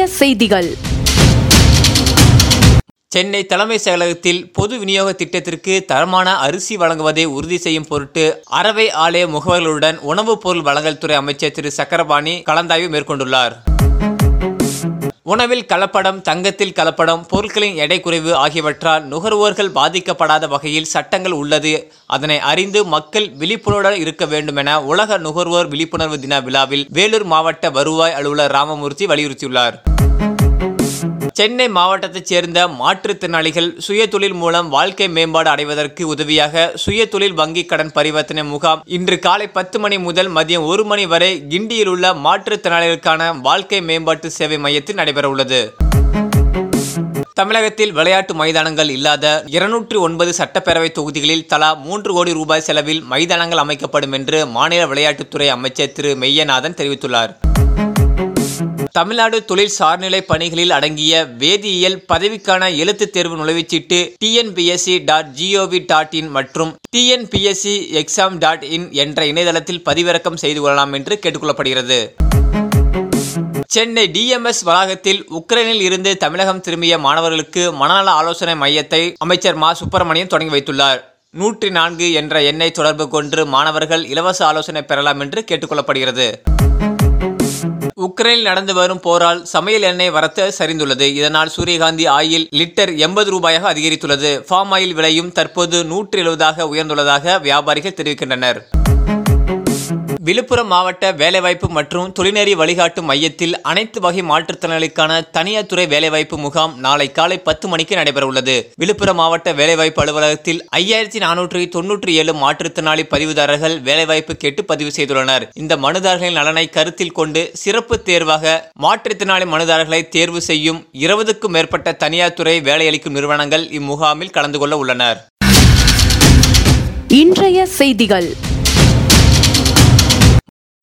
செய்திகள் சென்னை தலைமைச் செயலகத்தில் பொது விநியோக திட்டத்திற்கு தரமான அரிசி வழங்குவதை உறுதி செய்யும் பொருட்டு அறவை ஆலய முகவர்களுடன் உணவுப் பொருள் வழங்கல் துறை அமைச்சர் திரு சக்கரபாணி கலந்தாய்வு மேற்கொண்டுள்ளார் உணவில் கலப்படம் தங்கத்தில் கலப்படம் பொருட்களின் எடை குறைவு ஆகியவற்றால் நுகர்வோர்கள் பாதிக்கப்படாத வகையில் சட்டங்கள் உள்ளது அதனை அறிந்து மக்கள் விழிப்புணர்வுடன் இருக்க வேண்டும் என உலக நுகர்வோர் விழிப்புணர்வு தின விழாவில் வேலூர் மாவட்ட வருவாய் அலுவலர் ராமமூர்த்தி வலியுறுத்தியுள்ளார் சென்னை மாவட்டத்தைச் சேர்ந்த மாற்றுத்திறனாளிகள் சுயதொழில் மூலம் வாழ்க்கை மேம்பாடு அடைவதற்கு உதவியாக சுயதொழில் வங்கி கடன் பரிவர்த்தனை முகாம் இன்று காலை பத்து மணி முதல் மதியம் ஒரு மணி வரை கிண்டியில் உள்ள மாற்றுத்திறனாளிகளுக்கான வாழ்க்கை மேம்பாட்டு சேவை மையத்தில் நடைபெறவுள்ளது தமிழகத்தில் விளையாட்டு மைதானங்கள் இல்லாத இருநூற்று ஒன்பது சட்டப்பேரவை தொகுதிகளில் தலா மூன்று கோடி ரூபாய் செலவில் மைதானங்கள் அமைக்கப்படும் என்று மாநில விளையாட்டுத்துறை அமைச்சர் திரு மெய்யநாதன் தெரிவித்துள்ளார் தமிழ்நாடு தொழில் சார்நிலை பணிகளில் அடங்கிய வேதியியல் பதவிக்கான எழுத்துத் தேர்வு நுழைவுச்சீட்டு TNPSC dot GOV dot in மற்றும் டிஎன்பிஎஸ்சி எக்ஸாம் டாட் இன் என்ற இணையதளத்தில் பதிவிறக்கம் செய்து கொள்ளலாம் என்று கேட்டுக்கொள்ளப்படுகிறது சென்னை டிஎம்எஸ் வளாகத்தில் உக்ரைனில் இருந்து தமிழகம் திரும்பிய மாணவர்களுக்கு மனநல ஆலோசனை மையத்தை அமைச்சர் மா சுப்பிரமணியன் தொடங்கி வைத்துள்ளார் நூற்றி நான்கு என்ற எண்ணை தொடர்பு கொண்டு மாணவர்கள் இலவச ஆலோசனை பெறலாம் என்று கேட்டுக்கொள்ளப்படுகிறது உக்ரைனில் நடந்து வரும் போரால் சமையல் எண்ணெய் வரத்து சரிந்துள்ளது இதனால் சூரியகாந்தி ஆயில் லிட்டர் எண்பது ரூபாயாக அதிகரித்துள்ளது ஃபார்ம் ஆயில் விலையும் தற்போது நூற்றி எழுபதாக உயர்ந்துள்ளதாக வியாபாரிகள் தெரிவிக்கின்றனர் விழுப்புரம் மாவட்ட வேலைவாய்ப்பு மற்றும் தொழில்நெறி வழிகாட்டு மையத்தில் அனைத்து வகை மாற்றுத்திறனாளிக்கான தனியார் துறை வேலைவாய்ப்பு முகாம் நாளை காலை பத்து மணிக்கு நடைபெறவுள்ளது விழுப்புரம் மாவட்ட வேலைவாய்ப்பு அலுவலகத்தில் ஐயாயிரத்தி நானூற்றி தொன்னூற்றி ஏழு மாற்றுத்திறனாளி பதிவுதாரர்கள் வேலைவாய்ப்பு கேட்டு பதிவு செய்துள்ளனர் இந்த மனுதாரர்களின் நலனை கருத்தில் கொண்டு சிறப்பு தேர்வாக மாற்றுத்திறனாளி மனுதாரர்களை தேர்வு செய்யும் இருபதுக்கும் மேற்பட்ட தனியார் துறை வேலையளிக்கும் நிறுவனங்கள் இம்முகாமில் கலந்து கொள்ள உள்ளனர் இன்றைய செய்திகள்